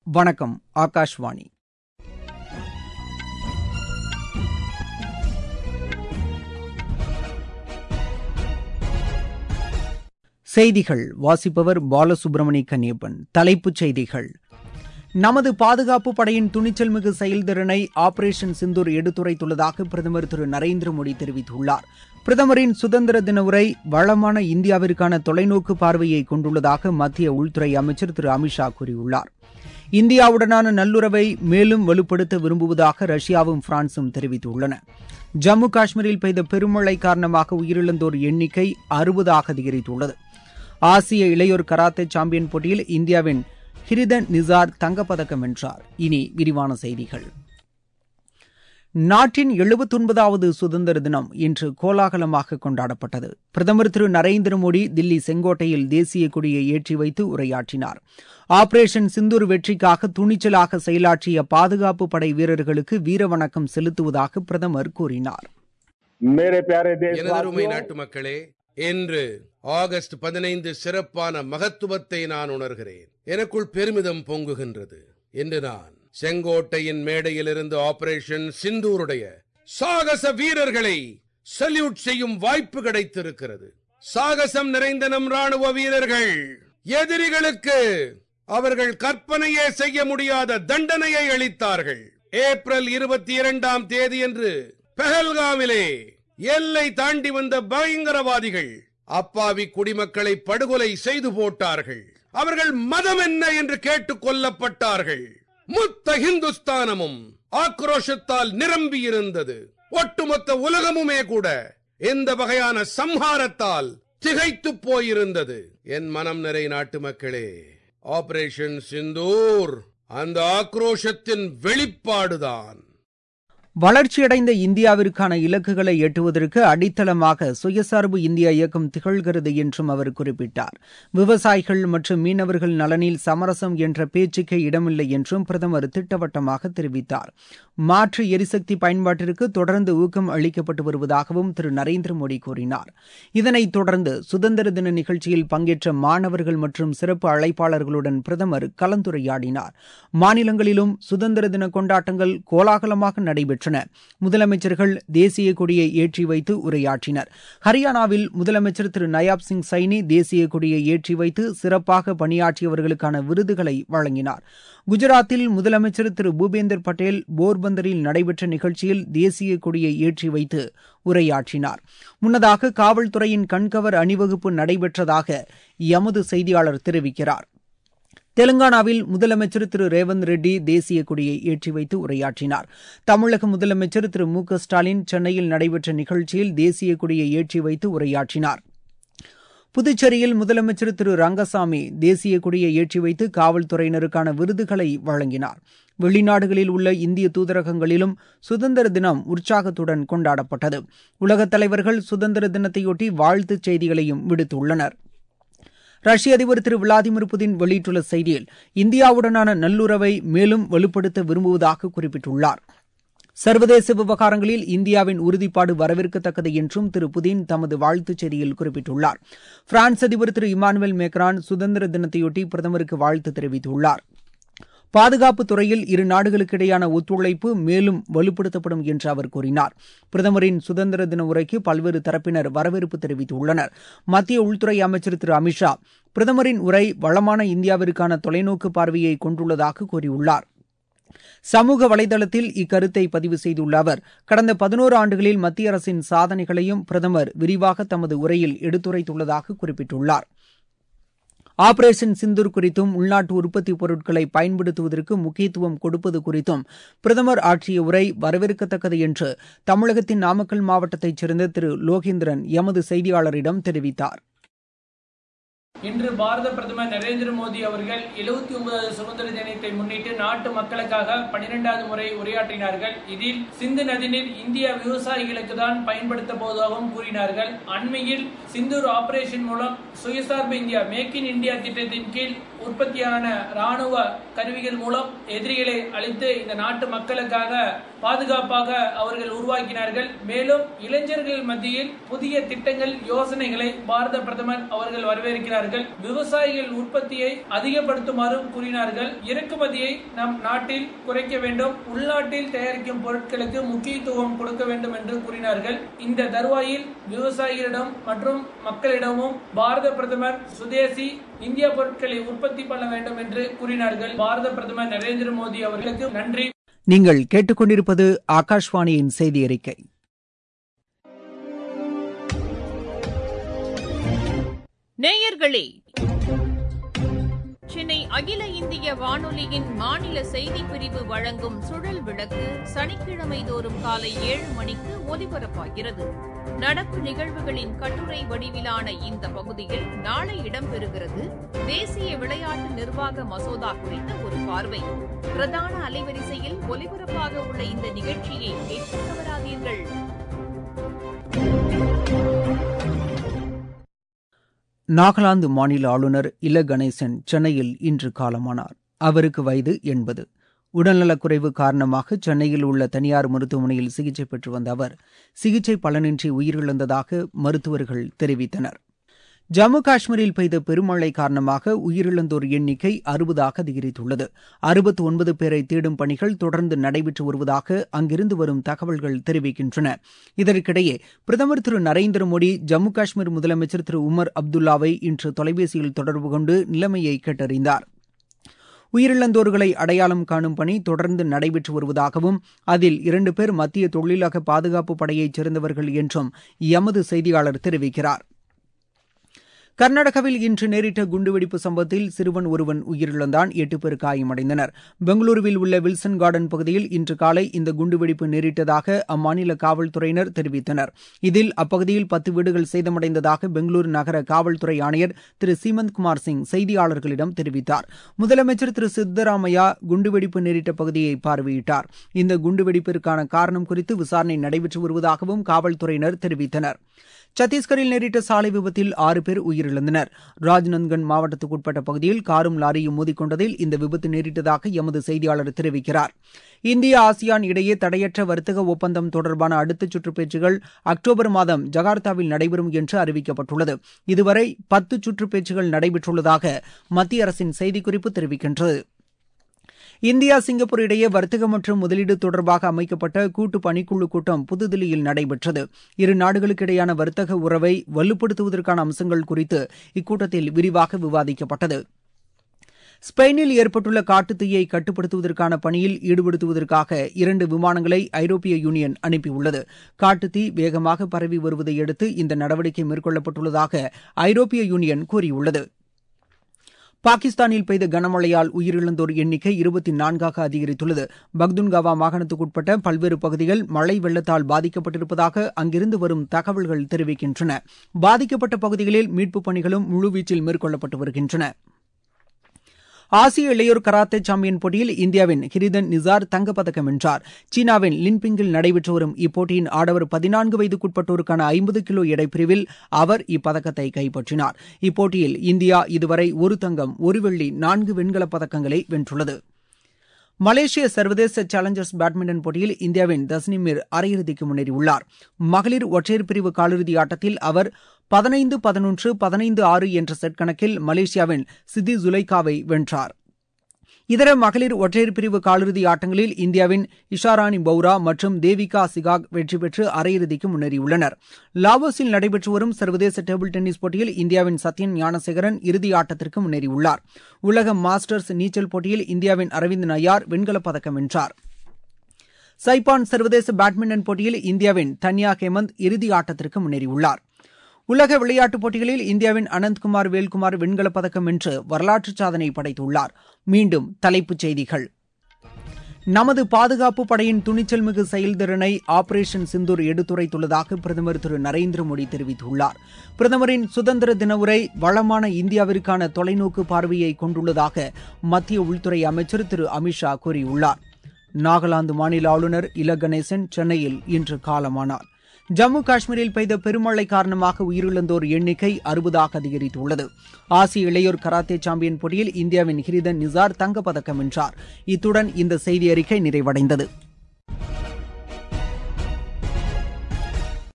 வணக்கம் ஆகாஷ்வாணி செய்திகள் வாசிப்பவர் பாலசுப்ரமணி கன்னியப்பன் தலைப்புச் செய்திகள் நமது பாதுகாப்பு படையின் துணிச்சல் மிகு செயல்திறனை ஆபரேஷன் சிந்தூர் எடுத்துரைத்துள்ளதாக பிரதமர் திரு நரேந்திர மோடி தெரிவித்துள்ளார் பிரதமரின் சுதந்திர தின உரை வளமான இந்தியாவிற்கான தொலைநோக்கு பார்வையை கொண்டுள்ளதாக மத்திய உள்துறை அமைச்சர் திரு அமித்ஷா கூறியுள்ளார் இந்தியாவுடனான நல்லுறவை மேலும் வலுப்படுத்த விரும்புவதாக ரஷ்யாவும் பிரான்சும் தெரிவித்துள்ளன ஜம்மு காஷ்மீரில் பெய்த பெருமழை காரணமாக உயிரிழந்தோர் எண்ணிக்கை அறுபதாக அதிகரித்துள்ளது ஆசிய இளையோர் கராத்தே சாம்பியன் போட்டியில் இந்தியாவின் ஹிரிதன் நிசார் தங்கப்பதக்கம் வென்றார் இனி விரிவான செய்திகள் நாட்டின் எழுபத்தொன்பதாவது சுதந்திர தினம் இன்று கோலாகலமாக கொண்டாடப்பட்டது பிரதமர் திரு நரேந்திர மோடி தில்லி செங்கோட்டையில் தேசிய கொடியை ஏற்றி வைத்து உரையாற்றினார் ஆபரேஷன் சிந்தூர் வெற்றிக்காக துணிச்சலாக செயலாற்றிய பாதுகாப்பு படை வீரர்களுக்கு வீரவணக்கம் செலுத்துவதாக பிரதமர் கூறினார் எனதருமை நாட்டு மக்களே இன்று ஆகஸ்ட் பதினைந்து சிறப்பான மகத்துவத்தை நான் உணர்கிறேன் எனக்குள் பெருமிதம் பொங்குகின்றது இன்று நான் செங்கோட்டையின் மேடையிலிருந்து ஆபரேஷன் சிந்தூருடைய சாகச வீரர்களை சல்யூட் செய்யும் வாய்ப்பு கிடைத்திருக்கிறது சாகசம் நிறைந்த நம் ராணுவ வீரர்கள் எதிரிகளுக்கு அவர்கள் கற்பனையே செய்ய முடியாத தண்டனையை அளித்தார்கள் ஏப்ரல் இருபத்தி இரண்டாம் தேதியன்று பெஹல்காவிலே எல்லை தாண்டி வந்த பயங்கரவாதிகள் அப்பாவி குடிமக்களை படுகொலை செய்து போட்டார்கள் அவர்கள் மதம் என்ன என்று கேட்டுக் கொல்லப்பட்டார்கள் மொத்த ஹிந்துஸ்தானமும் ஆக்ரோஷத்தால் நிரம்பி இருந்தது ஒட்டுமொத்த உலகமுமே கூட இந்த வகையான சம்ஹாரத்தால் திகைத்து போயிருந்தது என் மனம் நிறை நாட்டு மக்களே ஆபரேஷன் சிந்தூர் அந்த ஆக்ரோஷத்தின் வெளிப்பாடுதான் வளர்ச்சியடைந்த இந்தியாவிற்கான இலக்குகளை எட்டுவதற்கு அடித்தளமாக சுயசார்பு இந்தியா இயக்கம் திகழ்கிறது என்றும் அவர் குறிப்பிட்டார் விவசாயிகள் மற்றும் மீனவர்கள் நலனில் சமரசம் என்ற பேச்சுக்கே இடமில்லை என்றும் பிரதமர் திட்டவட்டமாக தெரிவித்தார் மாற்று எரிசக்தி பயன்பாட்டிற்கு தொடர்ந்து ஊக்கம் அளிக்கப்பட்டு வருவதாகவும் திரு நரேந்திர மோடி கூறினார் இதனைத் தொடர்ந்து சுதந்திர தின நிகழ்ச்சியில் பங்கேற்ற மாணவர்கள் மற்றும் சிறப்பு அழைப்பாளர்களுடன் பிரதமர் கலந்துரையாடினார் மாநிலங்களிலும் சுதந்திர தின கொண்டாட்டங்கள் கோலாகலமாக நடைபெற்றன முதலமைச்சர்கள் தேசிய கொடியை ஏற்றி வைத்து உரையாற்றினர் ஹரியானாவில் முதலமைச்சர் திரு நயாப் சிங் சைனி தேசிய கொடியை ஏற்றி வைத்து சிறப்பாக பணியாற்றியவர்களுக்கான விருதுகளை வழங்கினார் குஜராத்தில் முதலமைச்சர் திரு பூபேந்தர் பட்டேல் போர்பந்தரில் நடைபெற்ற நிகழ்ச்சியில் தேசிய கொடியை ஏற்றி வைத்து உரையாற்றினார் முன்னதாக காவல்துறையின் கண்கவர் அணிவகுப்பு நடைபெற்றதாக எமது செய்தியாளர் தெரிவிக்கிறார் தெலுங்கானாவில் முதலமைச்சர் திரு ரேவந்த் ரெட்டி தேசிய கொடியை ஏற்றி வைத்து உரையாற்றினார் தமிழக முதலமைச்சர் திரு மு க ஸ்டாலின் சென்னையில் நடைபெற்ற நிகழ்ச்சியில் தேசிய கொடியை ஏற்றி வைத்து உரையாற்றினார் புதுச்சேரியில் முதலமைச்சர் திரு ரங்கசாமி தேசிய கொடியை ஏற்றி வைத்து காவல்துறையினருக்கான விருதுகளை வழங்கினார் வெளிநாடுகளில் உள்ள இந்திய தூதரகங்களிலும் சுதந்திர தினம் உற்சாகத்துடன் கொண்டாடப்பட்டது உலகத் தலைவர்கள் சுதந்திர தினத்தையொட்டி வாழ்த்துச் செய்திகளையும் விடுத்துள்ளனர் ரஷ்ய அதிபர் திரு விளாடிமிர் புதின் வெளியிட்டுள்ள செய்தியில் இந்தியாவுடனான நல்லுறவை மேலும் வலுப்படுத்த விரும்புவதாக குறிப்பிட்டுள்ளார் சர்வதேச விவகாரங்களில் இந்தியாவின் உறுதிப்பாடு வரவேற்கத்தக்கது என்றும் திரு புதின் தமது வாழ்த்துச் செய்தியில் குறிப்பிட்டுள்ளார் பிரான்ஸ் அதிபர் திரு இமானுவேல் மேக்ரான் சுதந்திர தினத்தையொட்டி பிரதமருக்கு வாழ்த்து தெரிவித்துள்ளார் பாதுகாப்பு துறையில் இரு நாடுகளுக்கிடையான ஒத்துழைப்பு மேலும் வலுப்படுத்தப்படும் என்று அவர் கூறினார் பிரதமரின் சுதந்திர தின உரைக்கு பல்வேறு தரப்பினர் வரவேற்பு தெரிவித்துள்ளனர் மத்திய உள்துறை அமைச்சர் திரு அமித்ஷா பிரதமரின் உரை வளமான இந்தியாவிற்கான தொலைநோக்கு பார்வையை கொண்டுள்ளதாக கூறியுள்ளார் சமூக வலைதளத்தில் இக்கருத்தை பதிவு செய்துள்ள அவர் கடந்த பதினோரு ஆண்டுகளில் மத்திய அரசின் சாதனைகளையும் பிரதமர் விரிவாக தமது உரையில் எடுத்துரைத்துள்ளதாக குறிப்பிட்டுள்ளார் ஆபரேஷன் சிந்தூர் குறித்தும் உள்நாட்டு உற்பத்தி பொருட்களை பயன்படுத்துவதற்கு முக்கியத்துவம் கொடுப்பது குறித்தும் பிரதமர் ஆற்றிய உரை வரவேற்கத்தக்கது என்று தமிழகத்தின் நாமக்கல் மாவட்டத்தைச் சேர்ந்த திரு லோகேந்திரன் எமது செய்தியாளரிடம் தெரிவித்தார் இன்று பாரத பிரதமர் நரேந்திர மோடி அவர்கள் எழுபத்தி ஒன்பதாவது சுதந்திர தினத்தை முன்னிட்டு நாட்டு மக்களுக்காக பனிரெண்டாவது முறை உரையாற்றினார்கள் இதில் சிந்து நதிநீர் இந்திய விவசாயிகளுக்கு தான் பயன்படுத்த போவதாகவும் கூறினார்கள் அண்மையில் சிந்தூர் ஆபரேஷன் மூலம் சுயசார்பு இந்தியா மேக் இன் இந்தியா திட்டத்தின் கீழ் உற்பத்தியான ராணுவ கருவிகள் மூலம் எதிரிகளை அழித்து இந்த நாட்டு மக்களுக்காக பாதுகாப்பாக அவர்கள் உருவாக்கினார்கள் மேலும் இளைஞர்கள் மத்தியில் புதிய திட்டங்கள் யோசனைகளை பாரத பிரதமர் அவர்கள் வரவேற்கிறார்கள் விவசாயிகள் உற்பத்தியை அதிகப்படுத்துமாறும் கூறினார்கள் இறக்குமதியை நம் நாட்டில் குறைக்க வேண்டும் உள்நாட்டில் தயாரிக்கும் பொருட்களுக்கு முக்கியத்துவம் கொடுக்க வேண்டும் என்று கூறினார்கள் இந்த தருவாயில் விவசாயிகளிடம் மற்றும் மக்களிடமும் பாரத பிரதமர் சுதேசி இந்திய பொருட்களை உற்பத்தி பண்ண வேண்டும் என்று கூறினார்கள் பாரத பிரதமர் நரேந்திர மோடி அவர்களுக்கு நன்றி நீங்கள் கேட்டுக்கொண்டிருப்பது ஆகாஷ்வாணியின் செய்தி அறிக்கை நேயர்களே சென்னை அகில இந்திய வானொலியின் மாநில செய்திப் பிரிவு வழங்கும் சுழல் விளக்கு சனிக்கிழமை தோறும் காலை ஏழு மணிக்கு ஒலிபரப்பாகிறது நடப்பு நிகழ்வுகளின் கட்டுரை வடிவிலான இந்த பகுதியில் நாளை இடம்பெறுகிறது தேசிய விளையாட்டு நிர்வாக மசோதா குறித்த ஒரு பார்வை பிரதான அலைவரிசையில் ஒலிபரப்பாக உள்ள இந்த நிகழ்ச்சியை கேட்க தவறாதீர்கள் நாகாலாந்து மாநில ஆளுநர் இல கணேசன் சென்னையில் இன்று காலமானார் அவருக்கு வயது எண்பது உடல்நலக்குறைவு காரணமாக சென்னையில் உள்ள தனியார் மருத்துவமனையில் சிகிச்சை பெற்று வந்த அவர் சிகிச்சை பலனின்றி உயிரிழந்ததாக மருத்துவர்கள் தெரிவித்தனர் ஜம்மு காஷ்மீரில் பெய்த பெருமழை காரணமாக உயிரிழந்தோர் எண்ணிக்கை அறுபதாக அதிகரித்துள்ளது அறுபத்தி ஒன்பது பேரை தேடும் பணிகள் தொடர்ந்து நடைபெற்று வருவதாக அங்கிருந்து வரும் தகவல்கள் தெரிவிக்கின்றன இதற்கிடையே பிரதமர் திரு நரேந்திர மோடி ஜம்மு காஷ்மீர் முதலமைச்சர் திரு உமர் அப்துல்லாவை இன்று தொலைபேசியில் தொடர்பு கொண்டு நிலைமையை கேட்டறிந்தார் உயிரிழந்தோர்களை அடையாளம் காணும் பணி தொடர்ந்து நடைபெற்று வருவதாகவும் அதில் இரண்டு பேர் மத்திய தொழிலக பாதுகாப்பு படையைச் சேர்ந்தவர்கள் என்றும் எமது செய்தியாளர் தெரிவிக்கிறார் கர்நாடகாவில் இன்று நேரிட்ட குண்டுவெடிப்பு சம்பவத்தில் சிறுவன் ஒருவன் உயிரிழந்தான் எட்டு பேர் காயமடைந்தனர் பெங்களூருவில் உள்ள வில்சன் கார்டன் பகுதியில் இன்று காலை இந்த குண்டுவெடிப்பு நேரிட்டதாக அம்மாநில காவல்துறையினர் தெரிவித்தனர் இதில் அப்பகுதியில் பத்து வீடுகள் சேதமடைந்ததாக பெங்களூரு நகர காவல்துறை ஆணையர் திரு சீமந்த் குமார் சிங் செய்தியாளர்களிடம் தெரிவித்தார் முதலமைச்சர் திரு சித்தராமையா குண்டுவெடிப்பு நேரிட்ட பகுதியை பார்வையிட்டார் இந்த குண்டுவெடிப்பிற்கான காரணம் குறித்து விசாரணை நடைபெற்று வருவதாகவும் காவல்துறையினர் தெரிவித்தனர் சத்தீஸ்கரில் நேரிட்ட சாலை விபத்தில் ஆறு பேர் உயிரிழந்தனர் ராஜ்நந்த்கன் மாவட்டத்துக்குட்பட்ட பகுதியில் காரும் லாரியும் மோதிக்கொண்டதில் இந்த விபத்து நேரிட்டதாக எமது செய்தியாளர் தெரிவிக்கிறார் இந்தியா ஆசியான் இடையே தடையற்ற வர்த்தக ஒப்பந்தம் தொடர்பான அடுத்த சுற்று பேச்சுகள் அக்டோபர் மாதம் ஜகார்த்தாவில் நடைபெறும் என்று அறிவிக்கப்பட்டுள்ளது இதுவரை பத்து சுற்று பேச்சுகள் நடைபெற்றுள்ளதாக மத்திய அரசின் செய்திக்குறிப்பு தெரிவிக்கின்றது இந்தியா சிங்கப்பூர் இடையே வர்த்தகம் மற்றும் முதலீடு தொடர்பாக அமைக்கப்பட்ட கூட்டு பணிக்குழு கூட்டம் புதுதில்லியில் நடைபெற்றது இரு நாடுகளுக்கிடையான வர்த்தக உறவை வலுப்படுத்துவதற்கான அம்சங்கள் குறித்து இக்கூட்டத்தில் விரிவாக விவாதிக்கப்பட்டது ஸ்பெயினில் ஏற்பட்டுள்ள காட்டுத்தீயை கட்டுப்படுத்துவதற்கான பணியில் ஈடுபடுத்துவதற்காக இரண்டு விமானங்களை ஐரோப்பிய யூனியன் அனுப்பியுள்ளது காட்டுத்தீ வேகமாக பரவி வருவதை அடுத்து இந்த நடவடிக்கை மேற்கொள்ளப்பட்டுள்ளதாக ஐரோப்பிய யூனியன் கூறியுள்ளது பாகிஸ்தானில் பெய்த கனமழையால் உயிரிழந்தோர் எண்ணிக்கை இருபத்தி நான்காக அதிகரித்துள்ளது பக்துன்காவா மாகாணத்துக்குட்பட்ட பல்வேறு பகுதிகள் மழை வெள்ளத்தால் பாதிக்கப்பட்டிருப்பதாக அங்கிருந்து வரும் தகவல்கள் தெரிவிக்கின்றன பாதிக்கப்பட்ட பகுதிகளில் மீட்புப் பணிகளும் முழுவீச்சில் மேற்கொள்ளப்பட்டு வருகின்றன ஆசிய இளையோர் கராத்தே சாம்பியன் போட்டியில் இந்தியாவின் ஹிரிதன் நிசார் தங்கப்பதக்கம் வென்றார் சீனாவின் லின்பிங்கில் நடைபெற்று வரும் இப்போட்டியின் ஆடவர் பதினான்கு வயதுக்குட்பட்டோருக்கான ஐம்பது கிலோ எடைப்பிரிவில் அவர் இப்பதக்கத்தை கைப்பற்றினார் இப்போட்டியில் இந்தியா இதுவரை ஒரு தங்கம் ஒரு வெள்ளி நான்கு வெண்கலப் பதக்கங்களை வென்றுள்ளது மலேசிய சர்வதேச சேலஞ்சர்ஸ் பேட்மிண்டன் போட்டியில் இந்தியாவின் தஸ்னிமிர் அரையிறுதிக்கு முன்னேறியுள்ளார் மகளிர் ஒற்றையர் பிரிவு காலிறுதி ஆட்டத்தில் அவர் பதினைந்து பதினொன்று பதினைந்து ஆறு என்ற செட் கணக்கில் மலேசியாவின் சித்தி ஜுலைகாவை வென்றார் இதர மகளிர் ஒற்றையர் பிரிவு காலிறுதி ஆட்டங்களில் இந்தியாவின் இஷாராணி பௌரா மற்றும் தேவிகா சிகாக் வெற்றி பெற்று அரையிறுதிக்கு முன்னேறியுள்ளனர் லாவோஸில் நடைபெற்று வரும் சர்வதேச டேபிள் டென்னிஸ் போட்டியில் இந்தியாவின் சத்யன் ஞானசேகரன் இறுதி ஆட்டத்திற்கு முன்னேறியுள்ளார் உலக மாஸ்டர்ஸ் நீச்சல் போட்டியில் இந்தியாவின் அரவிந்த் நயார் வெண்கலப் பதக்கம் வென்றார் சைப்பான் சர்வதேச பேட்மிண்டன் போட்டியில் இந்தியாவின் தன்யா ஹேமந்த் இறுதி ஆட்டத்திற்கு முன்னேறியுள்ளார் உலக விளையாட்டுப் போட்டிகளில் இந்தியாவின் அனந்த்குமார் வேல்குமார் வெண்கலப் பதக்கம் வென்று வரலாற்று சாதனை படைத்துள்ளார் மீண்டும் தலைப்புச் செய்திகள் நமது பாதுகாப்பு படையின் துணிச்சல் மிகு செயல்திறனை ஆபரேஷன் சிந்தூர் எடுத்துரைத்துள்ளதாக பிரதமர் திரு நரேந்திர மோடி தெரிவித்துள்ளார் பிரதமரின் சுதந்திர தின உரை வளமான இந்தியாவிற்கான தொலைநோக்கு பார்வையை கொண்டுள்ளதாக மத்திய உள்துறை அமைச்சர் திரு அமித்ஷா கூறியுள்ளார் நாகாலாந்து மாநில ஆளுநர் இல கணேசன் சென்னையில் இன்று காலமானார் ஜம்மு காஷ்மீரில் பெய்த பெருமழை காரணமாக உயிரிழந்தோர் எண்ணிக்கை அறுபதாக அதிகரித்துள்ளது ஆசிய இளையோர் கராத்தே சாம்பியன் போட்டியில் இந்தியாவின் ஹிரிதன் நிசார் தங்கப்பதக்கம் வென்றார் இத்துடன் இந்த செய்தி அறிக்கை நிறைவடைந்தது